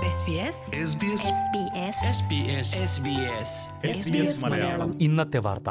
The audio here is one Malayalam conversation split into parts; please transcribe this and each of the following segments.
SBS മലയാളം ഇന്നത്തെ വാർത്ത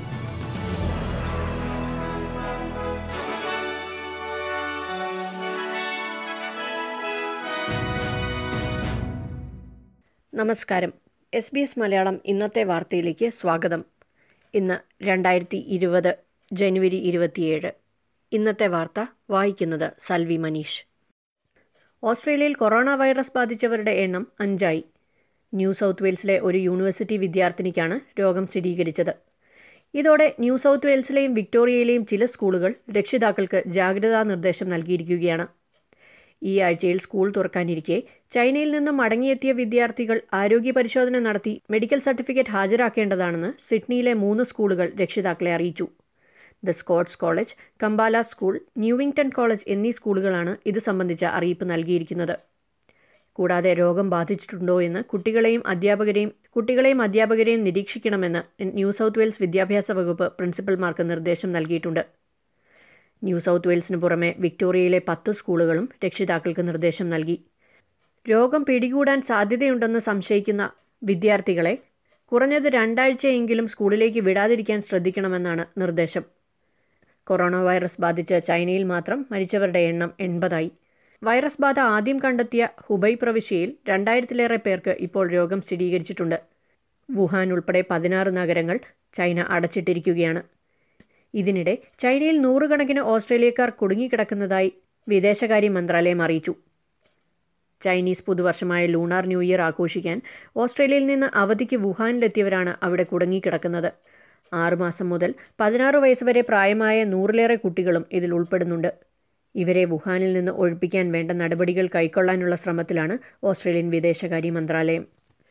നമസ്കാരം എസ് ബി എസ് മലയാളം ഇന്നത്തെ വാർത്തയിലേക്ക് സ്വാഗതം ഇന്ന് രണ്ടായിരത്തി ഇരുപത് ജനുവരി ഇരുപത്തിയേഴ് ഇന്നത്തെ വാർത്ത വായിക്കുന്നത് സൽവി മനീഷ് ഓസ്ട്രേലിയയിൽ കൊറോണ വൈറസ് ബാധിച്ചവരുടെ എണ്ണം അഞ്ചായി ന്യൂ സൗത്ത് വെയിൽസിലെ ഒരു യൂണിവേഴ്സിറ്റി വിദ്യാർത്ഥിനിക്കാണ് രോഗം സ്ഥിരീകരിച്ചത് ഇതോടെ ന്യൂ സൗത്ത് വെയിൽസിലെയും വിക്ടോറിയയിലെയും ചില സ്കൂളുകൾ രക്ഷിതാക്കൾക്ക് ജാഗ്രതാ നിർദ്ദേശം നൽകിയിരിക്കുകയാണ് ഈ ആഴ്ചയിൽ സ്കൂൾ തുറക്കാനിരിക്കെ ചൈനയിൽ നിന്നും മടങ്ങിയെത്തിയ വിദ്യാർത്ഥികൾ ആരോഗ്യ പരിശോധന നടത്തി മെഡിക്കൽ സർട്ടിഫിക്കറ്റ് ഹാജരാക്കേണ്ടതാണെന്ന് സിഡ്നിയിലെ മൂന്ന് സ്കൂളുകൾ രക്ഷിതാക്കളെ അറിയിച്ചു the Scots College Kampala School Newington College എന്നീ സ്കൂളുകളാണ് ഇത് സംബന്ധിച്ച അറിയിപ്പ് നൽകിയിരിക്കുന്നത് കൂടാതെ രോഗം ബാധിച്ചിട്ടുണ്ടോ എന്ന് കുട്ടികളെയും അധ്യാപകരെയും കുട്ടികളെയും അധ്യാപകരെയും നിരീക്ഷിക്കണമെന്ന് ന്യൂ സൗത്ത് വെയിൽസ് വിദ്യാഭ്യാസ വകുപ്പ് പ്രിൻസിപ്പൽമാർക്ക് നിർദ്ദേശം നൽകിയിട്ടുണ്ട് ന്യൂ സൗത്ത് വെയിൽസിന് പുറമെ വിക്ടോറിയയിലെ പത്ത് സ്കൂളുകളും രക്ഷിതാക്കൾക്ക് നിർദ്ദേശം നൽകി രോഗം പിടികൂടാൻ സാധ്യതയുണ്ടെന്ന് സംശയിക്കുന്ന വിദ്യാർത്ഥികളെ കുറഞ്ഞത് രണ്ടാഴ്ചയെങ്കിലും സ്കൂളിലേക്ക് വിടാതിരിക്കാൻ ശ്രദ്ധിക്കണമെന്നാണ് നിർദ്ദേശം കൊറോണ വൈറസ് ബാധിച്ച് ചൈനയിൽ മാത്രം മരിച്ചവരുടെ എണ്ണം എൺപതായി വൈറസ് ബാധ ആദ്യം കണ്ടെത്തിയ ഹുബൈ പ്രവിശ്യയിൽ രണ്ടായിരത്തിലേറെ പേർക്ക് ഇപ്പോൾ രോഗം സ്ഥിരീകരിച്ചിട്ടുണ്ട് വുഹാൻ ഉൾപ്പെടെ പതിനാറ് നഗരങ്ങൾ ചൈന അടച്ചിട്ടിരിക്കുകയാണ് ഇതിനിടെ ചൈനയിൽ നൂറുകണക്കിന് ഓസ്ട്രേലിയക്കാർ കുടുങ്ങിക്കിടക്കുന്നതായി വിദേശകാര്യ മന്ത്രാലയം അറിയിച്ചു ചൈനീസ് പുതുവർഷമായ ലൂണാർ ന്യൂ ഇയർ ആഘോഷിക്കാൻ ഓസ്ട്രേലിയയിൽ നിന്ന് അവധിക്ക് വുഹാനിലെത്തിയവരാണ് അവിടെ കുടുങ്ങിക്കിടക്കുന്നത് ആറുമാസം മുതൽ പതിനാറ് വയസ്സ് വരെ പ്രായമായ നൂറിലേറെ കുട്ടികളും ഇതിൽ ഉൾപ്പെടുന്നുണ്ട് ഇവരെ വുഹാനിൽ നിന്ന് ഒഴിപ്പിക്കാൻ വേണ്ട നടപടികൾ കൈക്കൊള്ളാനുള്ള ശ്രമത്തിലാണ് ഓസ്ട്രേലിയൻ വിദേശകാര്യ മന്ത്രാലയം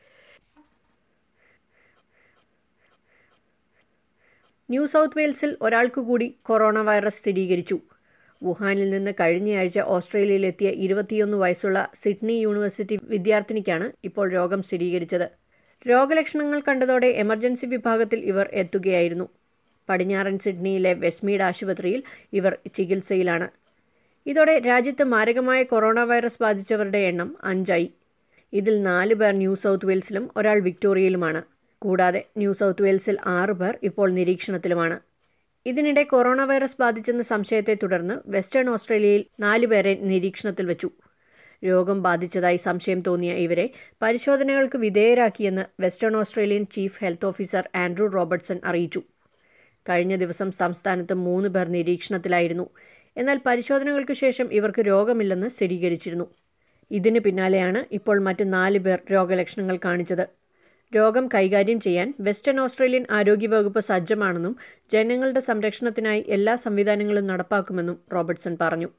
ന്യൂ സൗത്ത് വെയിൽസിൽ ഒരാൾക്ക് കൂടി കൊറോണ വൈറസ് സ്ഥിരീകരിച്ചു വുഹാനിൽ നിന്ന് കഴിഞ്ഞയാഴ്ച ഓസ്ട്രേലിയയിലെത്തിയ ഇരുപത്തിയൊന്ന് വയസ്സുള്ള സിഡ്നി യൂണിവേഴ്സിറ്റി വിദ്യാർത്ഥിനിക്കാണ് ഇപ്പോൾ രോഗം സ്ഥിരീകരിച്ചത് രോഗലക്ഷണങ്ങൾ കണ്ടതോടെ എമർജൻസി വിഭാഗത്തിൽ ഇവർ എത്തുകയായിരുന്നു പടിഞ്ഞാറൻ സിഡ്നിയിലെ വെസ്റ്റ്മീഡ് ആശുപത്രിയിൽ ഇവർ ചികിത്സയിലാണ് ഇതോടെ രാജ്യത്ത് മാരകമായ കൊറോണ വൈറസ് ബാധിച്ചവരുടെ എണ്ണം അഞ്ചായി ഇതിൽ നാല് പേർ ന്യൂ സൗത്ത് വെയിൽസിലും ഒരാൾ വിക്ടോറിയയിലുമാണ് കൂടാതെ ന്യൂ സൗത്ത് വെയിൽസിൽ ആറ് പേർ ഇപ്പോൾ നിരീക്ഷണത്തിലുമാണ് ഇതിനിടെ കൊറോണ വൈറസ് ബാധിച്ചെന്ന സംശയത്തെ തുടർന്ന് വെസ്റ്റേൺ ഓസ്ട്രേലിയയിൽ നാല് പേരെ നിരീക്ഷണത്തിൽ വെച്ചു രോഗം ബാധിച്ചതായി സംശയം തോന്നിയ ഇവരെ പരിശോധനകൾക്ക് വിധേയരാക്കിയെന്ന് Western Australian chief health officer Andrew Robertson അറിയിച്ചു കഴിഞ്ഞ ദിവസം സംസ്ഥാനത്ത് മൂന്ന് പേർ നിരീക്ഷണത്തിലായിരുന്നു എന്നാൽ പരിശോധനകൾക്ക് ശേഷം ഇവർക്ക് രോഗമില്ലെന്ന് സ്ഥിരീകരിച്ചിരുന്നു ഇതിന് പിന്നാലെയാണ് ഇപ്പോൾ മറ്റ് നാല് പേർ രോഗലക്ഷണങ്ങൾ കാണിച്ചത് രോഗം കൈകാര്യം ചെയ്യാൻ വെസ്റ്റേൺ ഓസ്ട്രേലിയൻ ആരോഗ്യവകുപ്പ് സജ്ജമാണെന്നും ജനങ്ങളുടെ സംരക്ഷണത്തിനായി എല്ലാ സംവിധാനങ്ങളും നടപ്പാക്കുമെന്നും റോബർട്ട്സൺ പറഞ്ഞു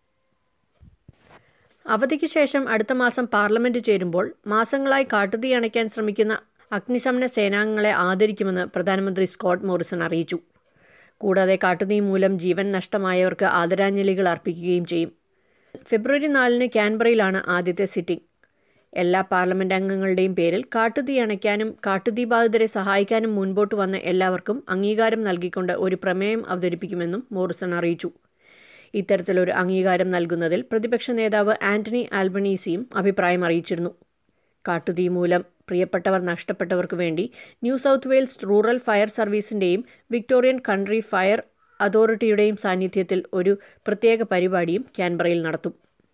അവധിക്ക് ശേഷം അടുത്ത മാസം പാർലമെന്റ് ചേരുമ്പോൾ മാസങ്ങളായി കാട്ടുതീ അണയ്ക്കാൻ ശ്രമിക്കുന്ന അഗ്നിശമന സേനാംഗങ്ങളെ ആദരിക്കുമെന്ന് പ്രധാനമന്ത്രി സ്കോട്ട് മോറിസൺ അറിയിച്ചു കൂടാതെ കാട്ടുതീ മൂലം ജീവൻ നഷ്ടമായവർക്ക് ആദരാഞ്ജലികൾ അർപ്പിക്കുകയും ചെയ്യും ഫെബ്രുവരി നാലിന് ക്യാൻബറയിലാണ് ആദ്യത്തെ സിറ്റിംഗ് എല്ലാ പാർലമെന്റ് അംഗങ്ങളുടെയും പേരിൽ കാട്ടുതീ അണയ്ക്കാനും കാട്ടുതീ ബാധിതരെ സഹായിക്കാനും മുൻപോട്ട് വന്ന എല്ലാവർക്കും അംഗീകാരം നൽകിക്കൊണ്ട് ഒരു പ്രമേയം അവതരിപ്പിക്കുമെന്നും മോറിസൺ അറിയിച്ചു ഇത്തരത്തിലൊരു അംഗീകാരം നൽകുന്നതിൽ പ്രതിപക്ഷ നേതാവ് ആന്റണി ആൽബണീസിയും അഭിപ്രായം അറിയിച്ചിരുന്നു കാട്ടുതീ മൂലം പ്രിയപ്പെട്ടവർ നഷ്ടപ്പെട്ടവർക്ക് വേണ്ടി New South Wales rural fire സർവീസിന്റെയും വിക്ടോറിയൻ കൺട്രി ഫയർ അതോറിറ്റിയുടെയും സാന്നിധ്യത്തിൽ ഒരു പ്രത്യേക പരിപാടിയും ക്യാൻബറയിൽ നടത്തും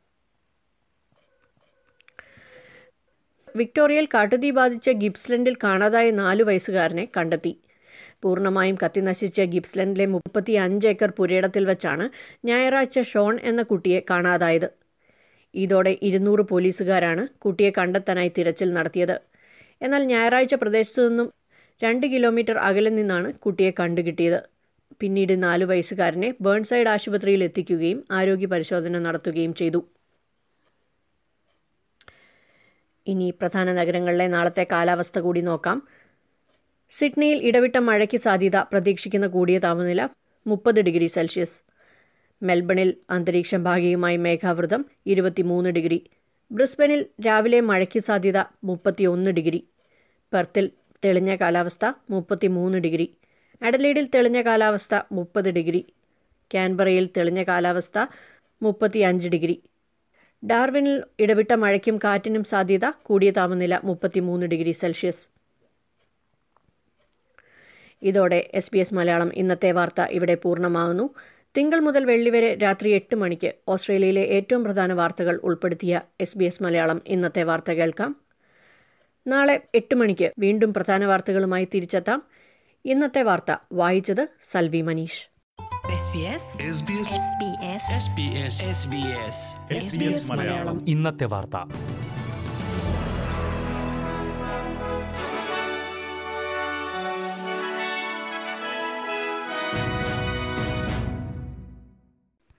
വിക്ടോറിയയിൽ കാട്ടുതീ ബാധിച്ച ഗിബ്സ്ലൻഡിൽ കാണാതായ നാലു വയസ്സുകാരനെ കണ്ടെത്തി പൂർണ്ണമായും കത്തിനശിച്ച ഗിബ്സ്ലൻഡിലെ മുപ്പത്തി അഞ്ച് ഏക്കർ പുരയിടത്തിൽ വെച്ചാണ് ഞായറാഴ്ച ഷോൺ എന്ന കുട്ടിയെ കാണാതായത് ഇതോടെ ഇരുന്നൂറ് പോലീസുകാരാണ് കുട്ടിയെ കണ്ടെത്താനായി തിരച്ചിൽ നടത്തിയത് എന്നാൽ ഞായറാഴ്ച പ്രദേശത്തു നിന്നും രണ്ട് കിലോമീറ്റർ അകലെ നിന്നാണ് കുട്ടിയെ കണ്ടുകിട്ടിയത് പിന്നീട് നാലു വയസ്സുകാരനെ ബേൺസൈഡ് ആശുപത്രിയിൽ എത്തിക്കുകയും ആരോഗ്യ പരിശോധന നടത്തുകയും ചെയ്തു ഇനി പ്രധാന നഗരങ്ങളിലെ നാളത്തെ കാലാവസ്ഥ കൂടി നോക്കാം സിഡ്നിയിൽ ഇടവിട്ട മഴയ്ക്ക് സാധ്യത പ്രതീക്ഷിക്കുന്ന കൂടിയ താപനില മുപ്പത് ഡിഗ്രി സെൽഷ്യസ് മെൽബണിൽ അന്തരീക്ഷം ഭാഗികമായി മേഘാവൃതം ഇരുപത്തിമൂന്ന് ഡിഗ്രി ബ്രിസ്ബനിൽ രാവിലെ മഴയ്ക്ക് സാധ്യത മുപ്പത്തിയൊന്ന് ഡിഗ്രി പെർത്തിൽ തെളിഞ്ഞ കാലാവസ്ഥ മുപ്പത്തിമൂന്ന് ഡിഗ്രി അഡലീഡിൽ തെളിഞ്ഞ കാലാവസ്ഥ മുപ്പത് ഡിഗ്രി ക്യാൻബറയിൽ തെളിഞ്ഞ കാലാവസ്ഥ മുപ്പത്തിയഞ്ച് ഡിഗ്രി ഡാർവിനിൽ ഇടവിട്ട മഴയ്ക്കും കാറ്റിനും സാധ്യത കൂടിയ താപനില മുപ്പത്തിമൂന്ന് ഡിഗ്രി സെൽഷ്യസ് ഇതോടെ എസ് ബി എസ് മലയാളം ഇന്നത്തെ വാർത്ത ഇവിടെ പൂർണ്ണമാകുന്നു തിങ്കൾ മുതൽ വെള്ളി വരെ രാത്രി എട്ട് മണിക്ക് ഓസ്ട്രേലിയയിലെ ഏറ്റവും പ്രധാന വാർത്തകൾ ഉൾപ്പെടുത്തിയ എസ് ബി എസ് മലയാളം ഇന്നത്തെ വാർത്ത കേൾക്കാം നാളെ എട്ട് മണിക്ക് വീണ്ടും പ്രധാന വാർത്തകളുമായി തിരിച്ചെത്താം ഇന്നത്തെ വാർത്ത വായിച്ചത് സൽവി മനീഷ് SBS ഇന്നത്തെ വാർത്ത